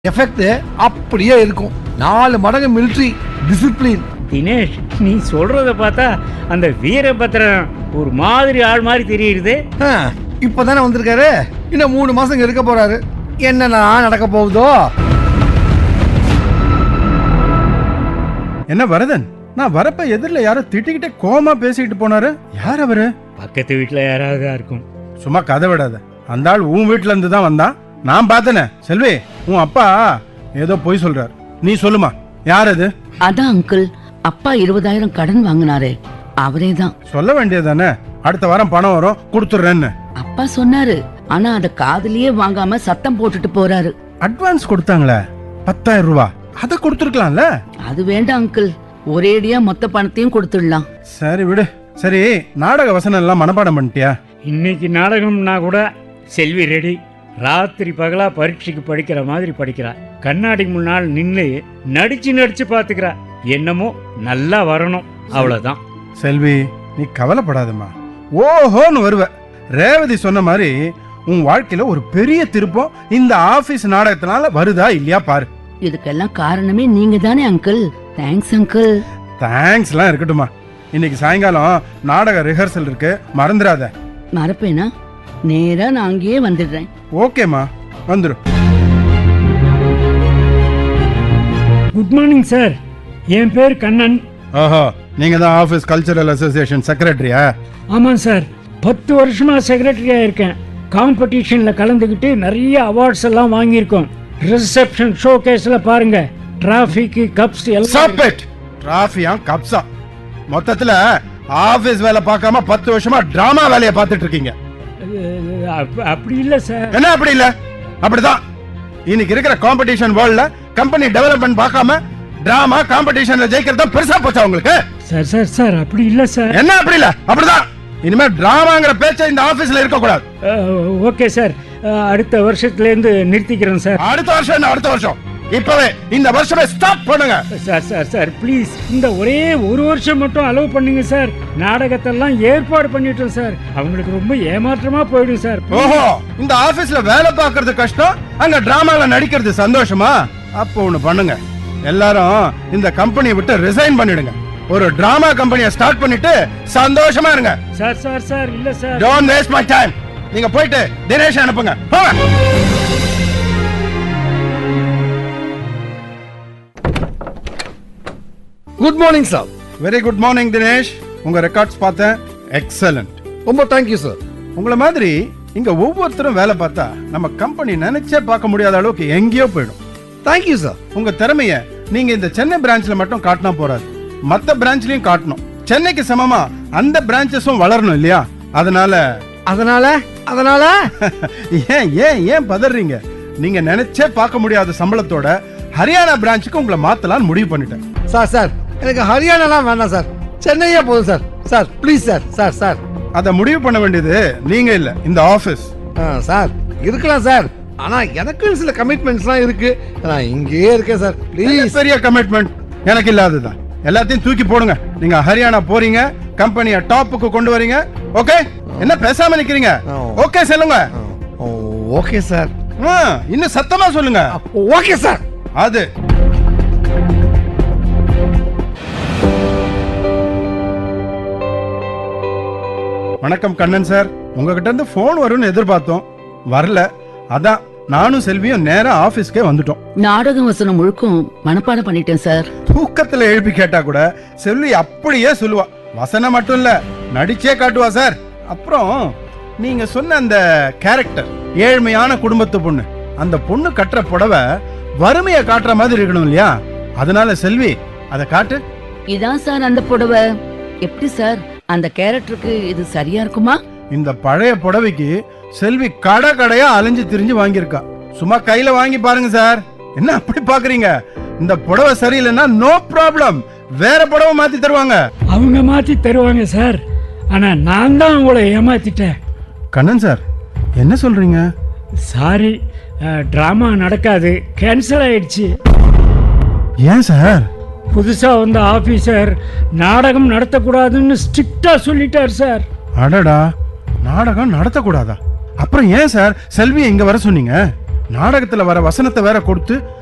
Effect அப்படியே இருக்கும் நாலு மடங்கு மிலிட்ரி டிசிப்ளின் தினேஷ் நீ சொல்றத பார்த்தா அந்த வீரபத்ரன் ஒரு மாதிரி ஆள் மாதிரி தெரியுது இப்பதானே வந்திருக்காரு இன்னும் மூணு மாசம் இங்க இருக்க போறாரு என்னென்ன நடக்க போகுதோ என்ன வரதன் நான் வரப்ப எதிரில் யாரோ திட்டிக்கிட்டே கோமா பேசிக்கிட்டு போனாரு யார் அவரு பக்கத்து வீட்டில் யாராவது இருக்கும் சும்மா கதை விடாத அந்த ஆள் உன் வீட்ல இருந்து தான் வந்தான் நான் பார்த்தனே செல்வி உன் அப்பா ஏதோ பொய் சொல்றாரு நீ சொல்லுமா யார் அது அதான் அங்கிள் அப்பா இருபதாயிரம் கடன் வாங்கினாரே அவரே தான் சொல்ல வேண்டியதானே அடுத்த வாரம் பணம் வரும் கொடுத்துட்றேன்னு அப்பா சொன்னாரு ஆனா அத காதுலயே வாங்காம சத்தம் போட்டுட்டு போறாரு அட்வான்ஸ் கொடுத்தாங்களே பத்தாயிரம் ரூபா அதை கொடுத்துருக்கலாம்ல அது வேண்டாம் அங்கிள் ஒரேடியா மொத்த பணத்தையும் கொடுத்துடலாம் சரி விடு சரி நாடக வசனம் எல்லாம் மனப்பாடம் பண்ணிட்டியா இன்னைக்கு நாடகம்னா கூட செல்வி ரெடி ராத்திரி பகலா பரீட்சைக்கு படிக்கிற மாதிரி படிக்கிறா கண்ணாடி முன்னால் நின்று நடிச்சு நடிச்சு பார்த்துக்கிறா என்னமோ நல்லா வரணும் அவ்வளவுதான் செல்வி நீ கவலைப்படாதம்மா ஓஹோன்னு வருவ ரேவதி சொன்ன மாதிரி உன் வாழ்க்கையில ஒரு பெரிய திருப்பம் இந்த ஆபீஸ் நாடகத்தினால வருதா இல்லையா பாரு இதுக்கெல்லாம் காரணமே நீங்க தானே அங்கிள் தேங்க்ஸ் அங்கிள் தேங்க்ஸ்லாம் இருக்கட்டுமா இன்னைக்கு சாயங்காலம் நாடக ரிஹர்சல் இருக்கு மறந்துடாத மறப்பேனா நேரா நான் அங்கேயே வந்துடுறேன் ஓகேம்மா வந்துரு குட் மார்னிங் சார் என் பேர் கண்ணன் ஓஹோ நீங்க தான் ஆபீஸ் கல்ச்சரல் அசோசியேஷன் செக்ரட்டரியா ஆமாம் சார் பத்து வருஷமா செக்ரட்டரியாக இருக்கேன் காம்படிஷனில் கலந்துக்கிட்டு நிறைய அவார்ட்ஸ் எல்லாம் வாங்கியிருக்கோம் ரிசப்ஷன் ஷோ கேஸில் பாருங்க டிராஃபிக்கு கப்ஸ் எல்லாம் ஸ்டாப் இட் டிராஃபியா கப்ஸா மொத்தத்துல ஆபீஸ் வேலை பார்க்காம பத்து வருஷமா டிராமா வேலையை பார்த்துட்டு இருக்கீங்க அஹ், அப்- அப்படி இல்லை சார் என்ன அப்படி இல்ல அப்படிதான் இன்னைக்கு இருக்கிற காம்படிஷன் வேர்ல்ட்ல கம்பெனி டெவலப்மெண்ட் பார்க்காம டிராமா காம்படிஷன்ல ஜெயிக்கிறது தான் பெருசா போச்சா உங்களுக்கு சார் சார் சார் அப்படி இல்லை சார் என்ன அப்படி இல்ல அப்படிதான் இனிமே டிராமாங்கிற பேச்ச இந்த ஆபீஸ்ல இருக்க கூடாது ஓகே சார் அஹ், அடுத்த வருஷத்துலேருந்து நிறுத்திக்கிறேன் சார் அடுத்த வருஷம் என்ன அடுத்த வருஷம் இப்பவே இந்த வருஷமே ஸ்டாப் பண்ணுங்க சார் சார் சார் ப்ளீஸ் இந்த ஒரே ஒரு வருஷம் மட்டும் அலோவ் பண்ணுங்க சார் நாடகத்தெல்லாம் ஏற்பாடு பண்ணிட்டோம் சார் அவங்களுக்கு ரொம்ப ஏமாற்றமா போயிடும் சார் ஓஹோ இந்த ஆபீஸ்ல வேலை பார்க்கறது கஷ்டம் அங்க டிராமால நடிக்கிறது சந்தோஷமா அப்போ ஒண்ணு பண்ணுங்க எல்லாரும் இந்த கம்பெனியை விட்டு ரிசைன் பண்ணிடுங்க ஒரு டிராமா கம்பெனியை ஸ்டார்ட் பண்ணிட்டு சந்தோஷமா இருங்க சார் சார் சார் இல்லை sir don't waste my time நீங்க போயிட்டு தினேஷ் அனுப்புங்க போங்க good morning sir very good morning Dinesh உங்க ரெக்கார்ட்ஸ் பார்த்தேன் எக்ஸலண்ட் ரொம்ப தேங்க்யூ சார் உங்கள மாதிரி இங்க ஒவ்வொருத்தரும் வேலை பார்த்தா நம்ம கம்பெனி நினைச்சே பார்க்க முடியாத அளவுக்கு எங்கேயோ போயிடும் தேங்க்யூ சார் உங்க திறமைய நீங்க இந்த சென்னை பிரான்ச்ல மட்டும் காட்டினா போறாது மத்த பிரான்ச்லயும் காட்டணும் சென்னைக்கு சமமா அந்த பிரான்ச்சஸும் வளரணும் இல்லையா அதனால அதனால அதனால ஏன் ஏன் ஏன் பதறீங்க நீங்க நினைச்சே பார்க்க முடியாத சம்பளத்தோட ஹரியானா பிரான்ச்சுக்கு உங்களை மாத்தலாம்னு முடிவு பண்ணிட்டேன் சார் சார் எனக்கு ஹரியானாலாம் வேண்டாம் சார் சென்னையே போதும் sir sir please sir sir sir அதை முடிவு பண்ண வேண்டியது நீங்க இல்ல இந்த ஆபீஸ் ஆ, சார் இருக்கலாம் சார் ஆனா எனக்கு சில கமிட்மெண்ட்ஸ்லாம் இருக்கு நான் இங்கேயே இருக்கேன் சார் ப்ளீஸ் பெரிய கமிட்மெண்ட் எனக்கு இல்லாததுதான் எல்லாத்தையும் தூக்கி போடுங்க நீங்க ஹரியானா போறீங்க கம்பெனிய டாப்புக்கு கொண்டு வரீங்க ஓகே என்ன பேசாம நிக்கிறீங்க ஆ. ஓகே சொல்லுங்க ஓகே சார் ஆ, இன்னும் சத்தமா சொல்லுங்க ஓகே சார் அது வணக்கம் கண்ணன் சார் உங்ககிட்ட இருந்து போன் வரும்னு எதிர்பார்த்தோம் வரல அதான் நானும் செல்வியும் நேரா ஆபீஸ்க்கே வந்துட்டோம் நாடக வசனம் முழுக்கும் மனப்பாடம் பண்ணிட்டேன் சார் தூக்கத்துல எழுப்பி கேட்டா கூட செல்வி அப்படியே சொல்லுவா வசனம் மட்டும் இல்ல நடிச்சே காட்டுவா சார் அப்புறம் நீங்க சொன்ன அந்த கேரக்டர் ஏழ்மையான குடும்பத்து பொண்ணு அந்த பொண்ணு கட்டுற புடவை வறுமையை காட்டுற மாதிரி இருக்கணும் இல்லையா அதனால செல்வி அதை காட்டு இதான் சார் அந்த புடவை எப்படி சார் அந்த கேரக்டருக்கு இது சரியா இருக்குமா இந்த பழைய புடவைக்கு செல்வி கடை கடையா அலைஞ்சு திரிஞ்சு வாங்கியிருக்கா சும்மா கையில வாங்கி பாருங்க சார் என்ன அப்படி பாக்குறீங்க இந்த புடவை சரியில்லைன்னா நோ ப்ராப்ளம் வேற புடவை மாத்தி தருவாங்க அவங்க மாற்றி தருவாங்க சார் ஆனால் நான் தான் உங்களை ஏமாத்திட்டேன் கண்ணன் சார் என்ன சொல்றீங்க சாரி ட்ராமா நடக்காது கேன்சல் ஆயிடுச்சு ஏன் சார் புதுசாக வந்த ஆஃபீஸர் நாடகம் நடத்தக்கூடாதுன்னு ஸ்ட்ரிக்டாக சொல்லிட்டார் சார் அடடா நாடகம் நடத்தக்கூடாதா அப்புறம் ஏன் சார் செல்வியை இங்க வர சொன்னீங்க நாடகத்துல வர வசனத்தை வேற கொடுத்து